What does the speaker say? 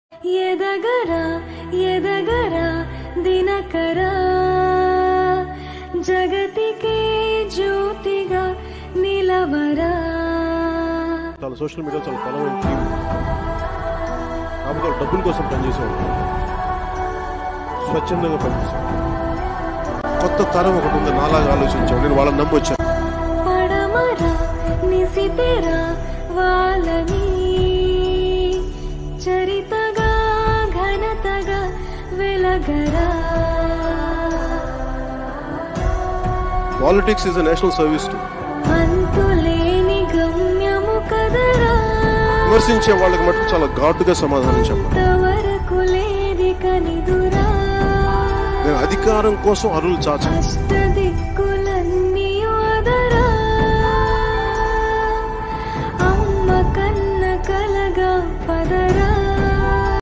ఎదగరా ఎదగరా దినకరా జగతికే జ్యోతిగా నిలవరా చాలా social media చాలా బలమైన టీం కాకపోతే వాళ్ళు డబ్బుల కోసం పనిచేసేవాళ్ళు స్వచ్ఛందంగా పనిచేసేవాళ్ళు కొత్త తరం ఒకటి ఉంది నాలాగా ఆలోచించాం నేను వాళ్ళని నమ్మి వచ్చాను పడమరా నిసితెరా వాళ్ళని చరితగా ఘనతగా వెలగరా politics is a national service to అంతులేని గమ్యము కదరా విమర్శించే వాళ్ళకి మటుకు చాలా ఘాటుగా సమాధానం చెప్పాలి ఇంతవరకు లేది కనిదురా నేను అధికారం కోసం అరులు చాచను అష్ట